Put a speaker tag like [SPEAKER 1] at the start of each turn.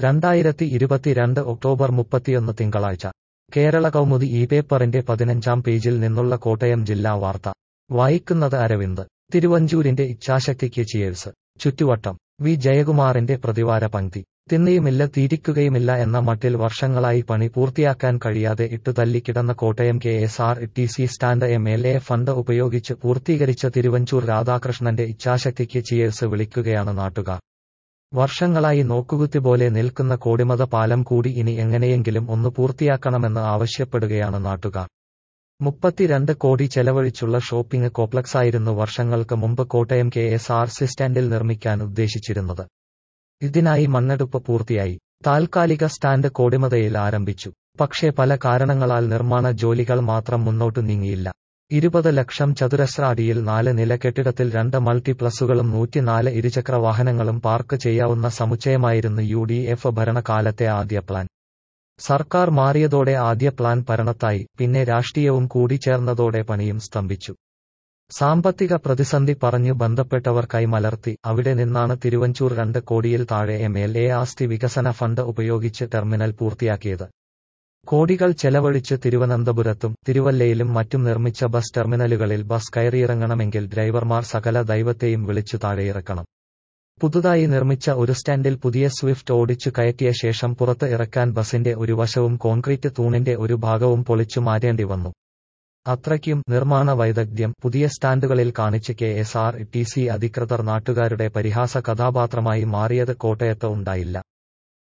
[SPEAKER 1] രണ്ടായിരത്തി ഇരുപത്തിരണ്ട് ഒക്ടോബർ മുപ്പത്തിയൊന്ന് തിങ്കളാഴ്ച കേരള കൗമുദി ഈ പേപ്പറിന്റെ പതിനഞ്ചാം പേജിൽ നിന്നുള്ള കോട്ടയം ജില്ലാ വാർത്ത വായിക്കുന്നത് അരവിന്ദ് തിരുവഞ്ചൂരിന്റെ ഇച്ഛാശക്തിക്ക് ചിയേഴ്സ് ചുറ്റുവട്ടം വി ജയകുമാറിന്റെ പ്രതിവാര പങ്ക്തി തിന്നിയുമില്ല തീരിക്കുകയുമില്ല എന്ന മട്ടിൽ വർഷങ്ങളായി പണി പൂർത്തിയാക്കാൻ കഴിയാതെ ഇട്ടുതല്ലിക്കിടന്ന Kottayam K S R T C stand M L A fund ഉപയോഗിച്ച് പൂർത്തീകരിച്ച തിരുവഞ്ചൂർ രാധാകൃഷ്ണന്റെ ഇച്ഛാശക്തിക്ക് ചിയേഴ്സ് വിളിക്കുകയാണ് നാട്ടുകാർ വർഷങ്ങളായി നോക്കുകുത്തി പോലെ നിൽക്കുന്ന കോടിമത പാലം കൂടി ഇനി എങ്ങനെയെങ്കിലും ഒന്ന് പൂർത്തിയാക്കണമെന്ന് ആവശ്യപ്പെടുകയാണ് നാട്ടുകാർ മുപ്പത്തിരണ്ട് കോടി ചെലവഴിച്ചുള്ള ഷോപ്പിംഗ് കോംപ്ലക്സായിരുന്നു വർഷങ്ങൾക്ക് മുമ്പ് Kottayam K S R C സ്റ്റാൻഡിൽ നിർമ്മിക്കാൻ ഉദ്ദേശിച്ചിരുന്നത് ഇതിനായി മണ്ണെടുപ്പ് പൂർത്തിയായി താൽക്കാലിക സ്റ്റാൻഡ് കോടിമതയിൽ ആരംഭിച്ചു പക്ഷേ പല കാരണങ്ങളാൽ നിർമ്മാണ ജോലികൾ മാത്രം മുന്നോട്ടു നീങ്ങിയില്ല ഇരുപത് ലക്ഷം ചതുരശ്ര അടിയിൽ നാല് നില കെട്ടിടത്തിൽ രണ്ട് മൾട്ടിപ്ലസുകളും നൂറ്റിനാല് ഇരുചക്ര വാഹനങ്ങളും പാർക്ക് ചെയ്യാവുന്ന സമുച്ചയമായിരുന്നു യു ഡി എഫ് ഭരണകാലത്തെ ആദ്യ പ്ലാൻ സർക്കാർ മാറിയതോടെ ആദ്യ പ്ലാൻ ഭരണത്തായി പിന്നെ രാഷ്ട്രീയവും കൂടി ചേർന്നതോടെ പണിയും സ്തംഭിച്ചു സാമ്പത്തിക പ്രതിസന്ധി പറഞ്ഞു ബന്ധപ്പെട്ടവർ കൈമലർത്തി അവിടെ നിന്നാണ് തിരുവഞ്ചൂർ രണ്ട് കോടിയിൽ താഴെ എം എൽ എ ആസ്തി വികസന ഫണ്ട് ഉപയോഗിച്ച് ടെർമിനൽ പൂർത്തിയാക്കിയത് കോടികൾ ചെലവഴിച്ച് തിരുവനന്തപുരത്തും തിരുവല്ലയിലും മറ്റും നിർമ്മിച്ച ബസ് ടെർമിനലുകളിൽ ബസ് കയറിയിറങ്ങണമെങ്കിൽ ഡ്രൈവർമാർ സകല ദൈവത്തെയും വിളിച്ചു താഴെയിറക്കണം പുതുതായി നിർമ്മിച്ച ഒരു സ്റ്റാൻഡിൽ പുതിയ സ്വിഫ്റ്റ് ഓടിച്ചു കയറ്റിയ ശേഷം പുറത്ത് ഇറക്കാൻ ബസിന്റെ ഒരു വശവും കോൺക്രീറ്റ് തൂണിന്റെ ഒരു ഭാഗവും പൊളിച്ചു മാറ്റേണ്ടി വന്നു അത്രയ്ക്കും നിർമ്മാണ വൈദഗ്ധ്യം പുതിയ സ്റ്റാൻഡുകളിൽ കാണിച്ച് K S R T C അധികൃതർ നാട്ടുകാരുടെ പരിഹാസ കഥാപാത്രമായി മാറിയത് കോട്ടയത്ത് ഉണ്ടായില്ല